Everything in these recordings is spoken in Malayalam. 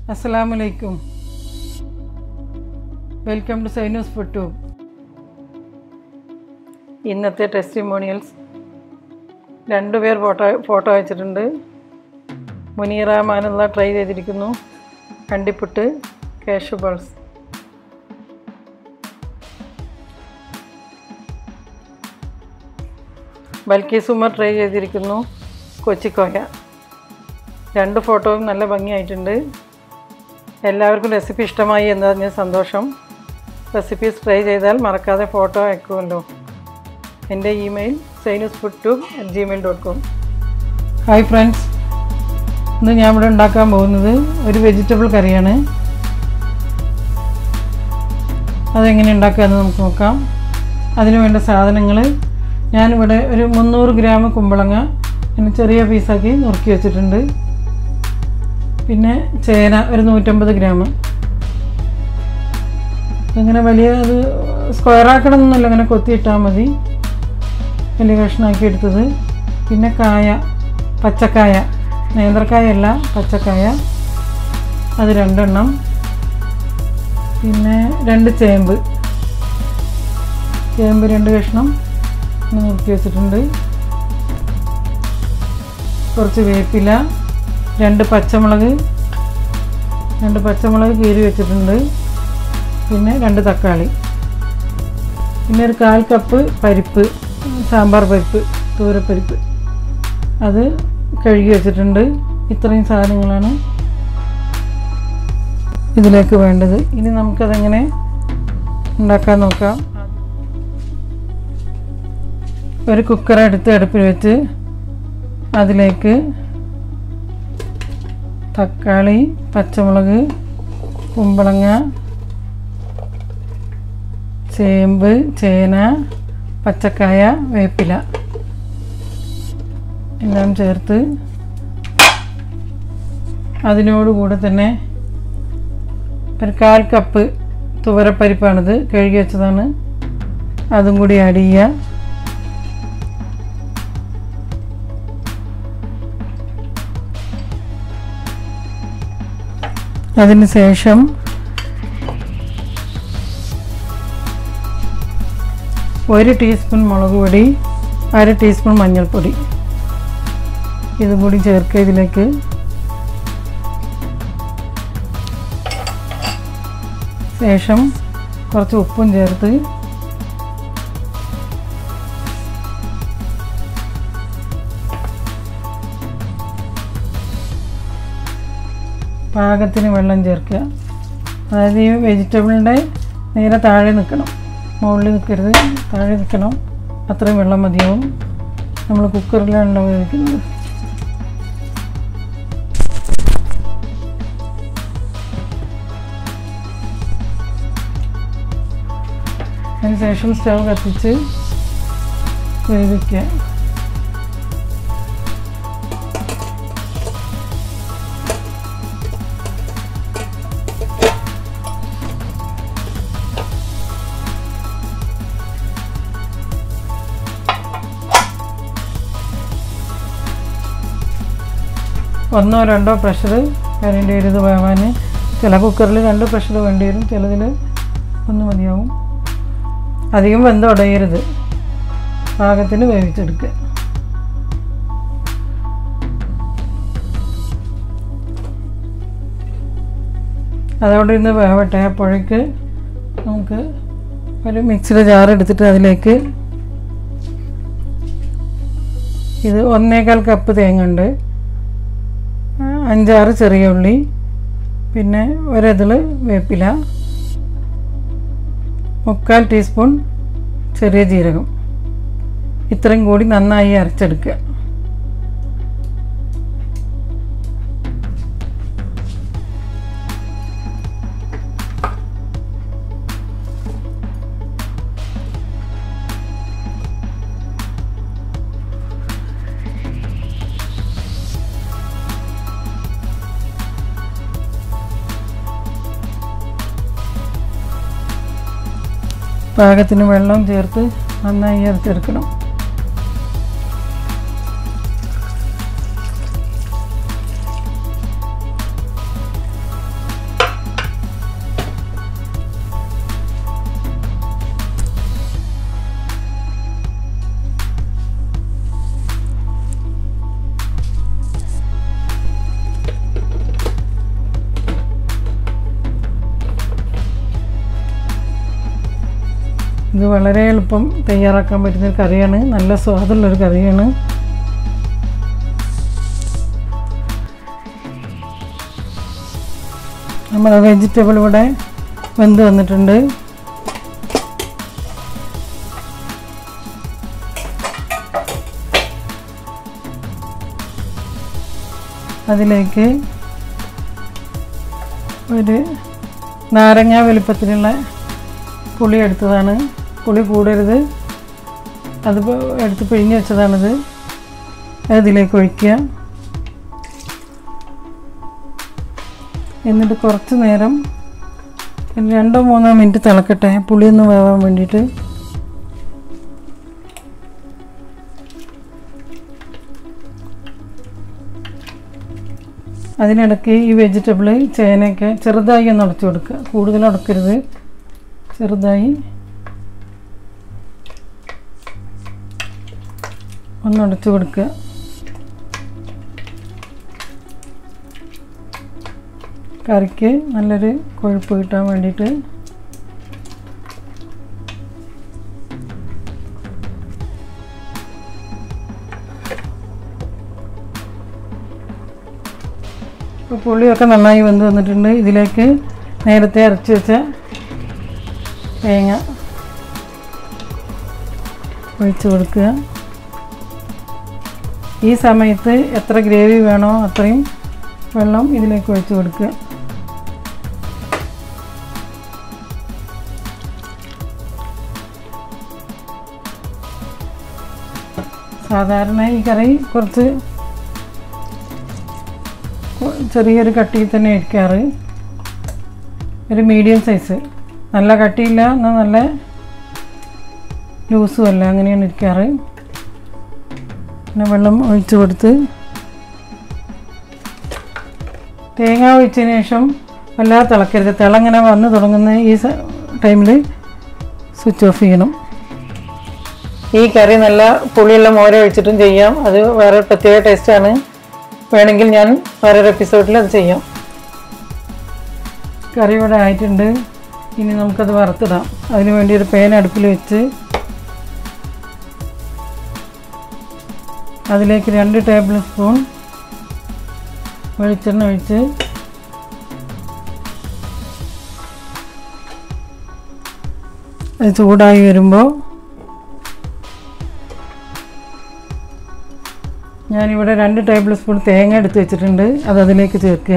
അസ്സലാമു അലൈക്കും വെൽക്കം ടു സൈനൂസ് ഫുഡ് ഇന്നത്തെ ടെസ്റ്റിമോണിയൽസ് രണ്ടുപേർ ഫോട്ടോ ഫോട്ടോ അയച്ചിട്ടുണ്ട് മുനീറ മാനുള്ള ട്രൈ ചെയ്തിരിക്കുന്നു കണ്ടിപ്പുട്ട് cashew balls Balqees Umar try ചെയ്തിരിക്കുന്നു കൊച്ചിക്കോയ രണ്ട് ഫോട്ടോയും നല്ല ഭംഗിയായിട്ടുണ്ട് എല്ലാവർക്കും റെസിപ്പി ഇഷ്ടമായി എന്നറിഞ്ഞ സന്തോഷം റെസിപ്പീസ് ട്രൈ ചെയ്താൽ മറക്കാതെ ഫോട്ടോ അയക്കുമല്ലോ എൻ്റെ email Zainus food tube at gmail dot com hi friends ഇന്ന് ഞാൻ ഇവിടെ ഉണ്ടാക്കാൻ പോകുന്നത് ഒരു വെജിറ്റബിൾ കറിയാണ് അതെങ്ങനെ ഉണ്ടാക്കാമെന്ന് നമുക്ക് നോക്കാം അതിന് വേണ്ട സാധനങ്ങൾ ഞാനിവിടെ ഒരു മുന്നൂറ് ഗ്രാം കുമ്പളങ്ങ ഇങ്ങനെ ചെറിയ പീസാക്കി നുറുക്കി വെച്ചിട്ടുണ്ട് പിന്നെ ചേന ഒരു നൂറ്റമ്പത് ഗ്രാം ഇങ്ങനെ വലിയ അത് സ്ക്വയർ ആക്കണമെന്നൊന്നുമില്ല ഇങ്ങനെ കൊത്തിയിട്ടാൽ മതി വലിയ കഷ്ണമാക്കി എടുത്തത് പിന്നെ കായ പച്ചക്കായ നേന്ത്രക്കായ അല്ല പച്ചക്കായ അത് രണ്ടെണ്ണം പിന്നെ രണ്ട് ചേമ്പ് ചേമ്പ് രണ്ട് കഷ്ണം ഇങ്ങനെ നുറുക്കി വെച്ചിട്ടുണ്ട് കുറച്ച് വേപ്പില രണ്ട് പച്ചമുളക് രണ്ട് പച്ചമുളക് കീറി വെച്ചിട്ടുണ്ട് പിന്നെ രണ്ട് തക്കാളി പിന്നെ ഒരു കാൽ കപ്പ് പരിപ്പ് സാമ്പാർ പരിപ്പ് തൂരപ്പരിപ്പ് അത് കഴുകി വെച്ചിട്ടുണ്ട് ഇത്രയും സാധനങ്ങളാണ് ഇതിലേക്ക് വേണ്ടത് ഇനി നമുക്കതെങ്ങനെ ഉണ്ടാക്കാൻ നോക്കാം ഒരു കുക്കർ എടുത്ത് അടുപ്പിൽ വെച്ച് അതിലേക്ക് തക്കാളി പച്ചമുളക് കുമ്പളങ്ങ ചേമ്പ് ചേന പച്ചക്കായ വേപ്പില എല്ലാം ചേർത്ത് അതിനോടുകൂടെ തന്നെ ഒരു കാൽ കപ്പ് തുവരപ്പരിപ്പാണിത് കഴുകി വെച്ചതാണ് അതും കൂടി ആഡ് ചെയ്യുക അതിന് ശേഷം ഒരു ടീസ്പൂൺ മുളക് പൊടി അര ടീസ്പൂൺ മഞ്ഞൾപ്പൊടി ഇതും കൂടി ചേർക്കുക ഇതിലേക്ക് ശേഷം കുറച്ച് ഉപ്പും ചേർത്ത് പാകത്തിന് വെള്ളം ചേർക്കുക അതായത് ഈ വെജിറ്റബിളിൻ്റെ നേരെ താഴെ നിൽക്കണം മുകളിൽ നിൽക്കരുത് താഴെ നിൽക്കണം അത്രയും വെള്ളം മതിയാവും നമ്മൾ കുക്കറിലാണല്ലോ ഉപയോഗിക്കുന്നത് അതിനുശേഷം സ്റ്റവ് കത്തിച്ച് വേവിക്കുക ഒന്നോ രണ്ടോ പ്രഷർ വേണ്ടി വരും ഇത് വേവാൻ ചില കുക്കറിൽ രണ്ട് പ്രഷർ വേണ്ടി വരും ചിലതിൽ ഒന്ന് മതിയാവും അധികം വെന്ത് ഉടയരുത് പാകത്തിന് വേവിച്ചെടുക്കുക അതോടെ ഇന്ന് വേവട്ടെ അപ്പോഴേക്ക് നമുക്ക് ഒരു മിക്സിയുടെ ജാർ എടുത്തിട്ട് അതിലേക്ക് ഇത് ഒന്നേകാൽ കപ്പ് തേങ്ങ ഉണ്ട് അഞ്ചാറ് ചെറിയ ഉള്ളി പിന്നെ ഒരതിൽ വേപ്പില മുക്കാൽ ടീസ്പൂൺ ചെറിയ ജീരകം ഇത്രയും കൂടി നന്നായി അരച്ചെടുക്കുക പാകത്തിന് വെള്ളം ചേർത്ത് നന്നായി അരച്ചെടുക്കണം ഇത് വളരെ എളുപ്പം തയ്യാറാക്കാൻ പറ്റുന്ന ഒരു കറിയാണ് നല്ല സ്വാദുള്ളൊരു കറിയാണ് നമ്മുടെ വെജിറ്റബിൾ ഇവിടെ വെന്ത് വന്നിട്ടുണ്ട് അതിലേക്ക് ഒരു നാരങ്ങ വലുപ്പത്തിലുള്ള പുളി എടുത്തതാണ് പുളി കൂടരുത് അത് എടുത്ത് പിഴിഞ്ഞ് വെച്ചതാണിത് അതിലേക്ക് ഒഴിക്കുക എന്നിട്ട് കുറച്ച് നേരം ഒരു രണ്ടോ മൂന്നോ മിനിറ്റ് തിളക്കട്ടെ പുളിയൊന്ന് വേവാൻ വേണ്ടിയിട്ട് അതിനിടയ്ക്ക് ഈ വെജിറ്റബിൾ ചേനയൊക്കെ ചെറുതായി ഒന്ന് ഉടച്ചു കൊടുക്കുക കൂടുതൽ ഉടക്കരുത് ചെറുതായി ഒന്ന് ഉടച്ചു കൊടുക്കുക കറിക്ക് നല്ലൊരു കൊഴുപ്പ് കിട്ടാൻ വേണ്ടിയിട്ട് ഇപ്പോൾ പുളിയൊക്കെ നന്നായി വെന്ത് വന്നിട്ടുണ്ട് ഇതിലേക്ക് നേരത്തെ അരച്ച് വെച്ച തേങ്ങ ഒഴിച്ച് കൊടുക്കുക ഈ സമയത്ത് എത്ര ഗ്രേവി വേണോ അത്രയും വെള്ളം ഇതിലേക്ക് ഒഴിച്ച് കൊടുക്കുക സാധാരണ ഈ കറി കുറച്ച് ചെറിയൊരു കട്ടിയിൽ തന്നെ ഇരിക്കാറ് ഒരു മീഡിയം സൈസ് നല്ല കട്ടിയില്ല എന്നാൽ നല്ല ലൂസും അല്ല അങ്ങനെയാണ് ഇരിക്കാറ് പിന്നെ വെള്ളം ഒഴിച്ച് കൊടുത്ത് തേങ്ങ ഒഴിച്ചതിന് ശേഷം വല്ലാതെ തിളക്കരുത് തിളങ്ങനെ വന്ന് തുടങ്ങുന്ന ഈ ടൈമിൽ സ്വിച്ച് ഓഫ് ചെയ്യണം ഈ കറി നല്ല പുളിയുള്ള മോര ഒഴിച്ചിട്ടും ചെയ്യാം അത് വേറെ പ്രത്യേക ടേസ്റ്റാണ് വേണമെങ്കിൽ ഞാൻ വേറൊരു എപ്പിസോഡിൽ അത് ചെയ്യാം കറി ഇവിടെ ആയിട്ടുണ്ട് ഇനി നമുക്കത് വറുത്തിടാം അതിന് വേണ്ടി ഒരു പേന അടുപ്പിൽ വെച്ച് അതിലേക്ക് രണ്ട് ടേബിൾ സ്പൂൺ വെളിച്ചെണ്ണ ഒഴിച്ച് അത് ചൂടായി വരുമ്പോൾ ഞാനിവിടെ രണ്ട് ടേബിൾ സ്പൂൺ തേങ്ങ എടുത്ത് വെച്ചിട്ടുണ്ട് അത് അതിലേക്ക് ചേർക്കുക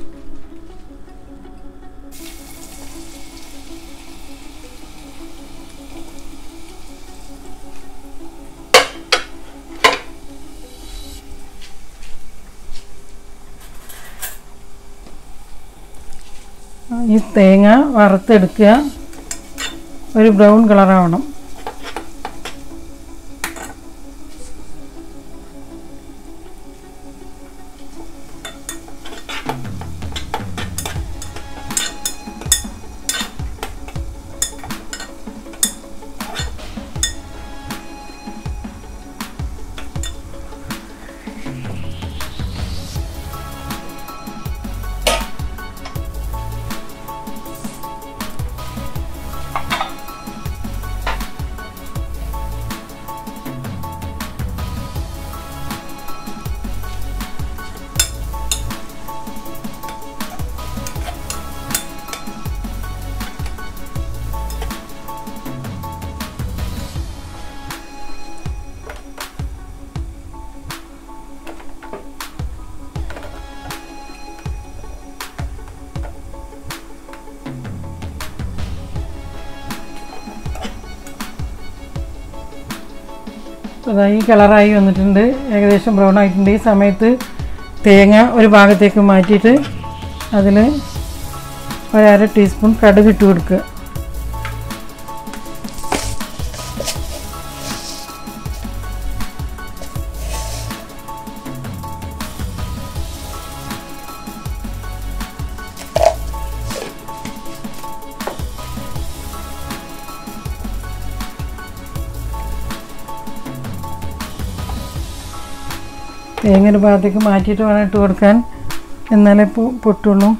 ഈ തേങ്ങ വറുത്തെടുക്കുക ഒരു ബ്രൗൺ കളറാവണം അതായി കളറായി വന്നിട്ടുണ്ട് ഏകദേശം ബ്രൗൺ ആയിട്ടുണ്ട് ഈ സമയത്ത് തേങ്ങ ഒരു ഭാഗത്തേക്ക് മാറ്റിയിട്ട് അതിൽ ഒരു അര ടീസ്പൂൺ കടുക് ഇട്ട് കൊടുക്കുക തേങ്ങ ഒരു ഭാഗത്തേക്ക് മാറ്റിയിട്ട് വേണം ഇട്ട് കൊടുക്കാൻ എന്നാലേ പൊ- പൊട്ടുള്ളൂ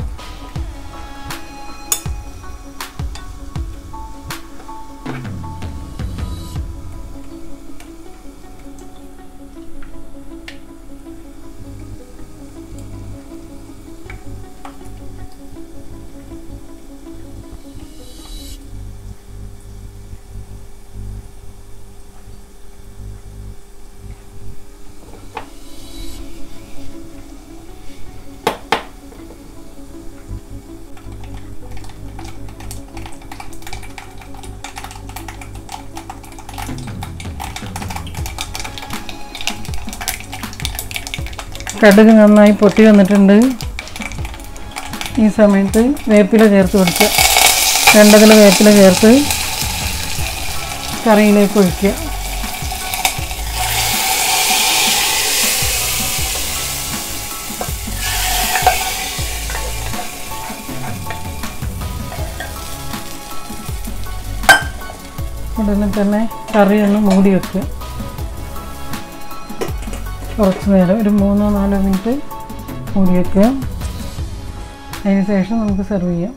കടുക് നന്നായി പൊട്ടി വന്നിട്ടുണ്ട് ഈ സമയത്ത് വേപ്പില ചേർത്ത് കൊടുക്കുക രണ്ടതിൽ വേപ്പില ചേർത്ത് കറിയിലേക്ക് ഒഴിക്കുക ഉടനെ തന്നെ കറി ഒന്ന് മൂടി വെക്കുക കുറച്ച് നേരം ഒരു മൂന്നോ നാലോ മിനിറ്റ് മൂടി വെക്കുക അതിന് ശേഷം നമുക്ക് സെർവ് ചെയ്യാം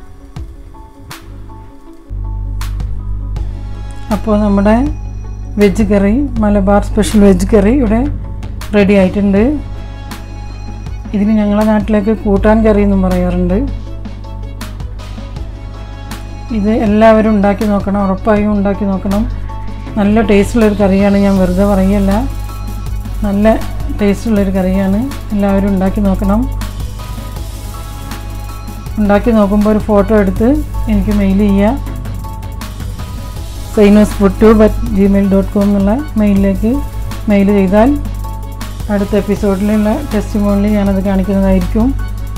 അപ്പോൾ നമ്മുടെ veg curry Malabar special veg curry ഇവിടെ റെഡി ആയിട്ടുണ്ട് ഇതിന് ഞങ്ങളുടെ നാട്ടിലേക്ക് കൂട്ടാൻ കറി എന്നും പറയാറുണ്ട് ഇത് എല്ലാവരും ഉണ്ടാക്കി നോക്കണം ഉറപ്പായും ഉണ്ടാക്കി നോക്കണം നല്ല ടേസ്റ്റുള്ളൊരു കറിയാണ് ഞാൻ വെറുതെ പറയല്ല നല്ല ടേസ്റ്റുള്ളൊരു കറിയാണ് എല്ലാവരും ഉണ്ടാക്കി നോക്കണം ഉണ്ടാക്കി നോക്കുമ്പോൾ ഒരു ഫോട്ടോ എടുത്ത് എനിക്ക് മെയിൽ ചെയ്യുക Zainus food tube at gmail dot com എന്നുള്ള മെയിലിലേക്ക് മെയിൽ ചെയ്താൽ അടുത്ത എപ്പിസോഡിലുള്ള ടെസ്റ്റ് മോണിൽ ഞാനത് കാണിക്കുന്നതായിരിക്കും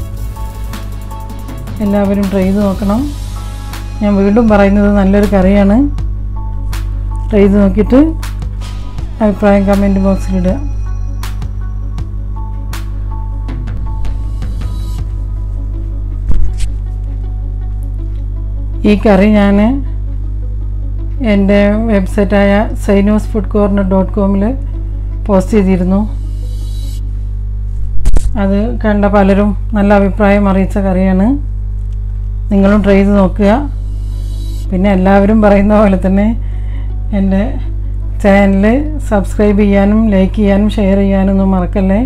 എല്ലാവരും ട്രൈ ചെയ്ത് നോക്കണം ഞാൻ വീണ്ടും പറയുന്നത് നല്ലൊരു കറിയാണ് ട്രൈ ചെയ്ത് നോക്കിയിട്ട് അഭിപ്രായം കമൻറ്റ് ബോക്സിലിടുക ഈ കറി ഞാൻ എൻ്റെ വെബ്സൈറ്റായ സൈനോസ് ഫുഡ് കോർണർ ഡോട്ട് കോമിൽ പോസ്റ്റ് ചെയ്തിരുന്നു അത് കണ്ട പലരും നല്ല അഭിപ്രായം അറിയിച്ച കറിയാണ് നിങ്ങളും ട്രൈ ചെയ്ത് നോക്കുക പിന്നെ എല്ലാവരും പറയുന്ന പോലെ തന്നെ എൻ്റെ ചാനൽ സബ്സ്ക്രൈബ് ചെയ്യാനും ലൈക്ക് ചെയ്യാനും ഷെയർ ചെയ്യാനും ഒന്നും മറക്കല്ലേ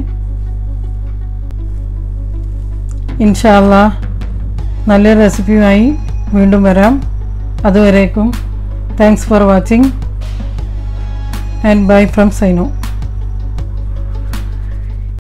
ഇൻഷാല്ല നല്ലൊരു റെസിപ്പിയുമായി വീണ്ടും വരാം അതുവരേക്കും thanks for watching and bye from സൈനോ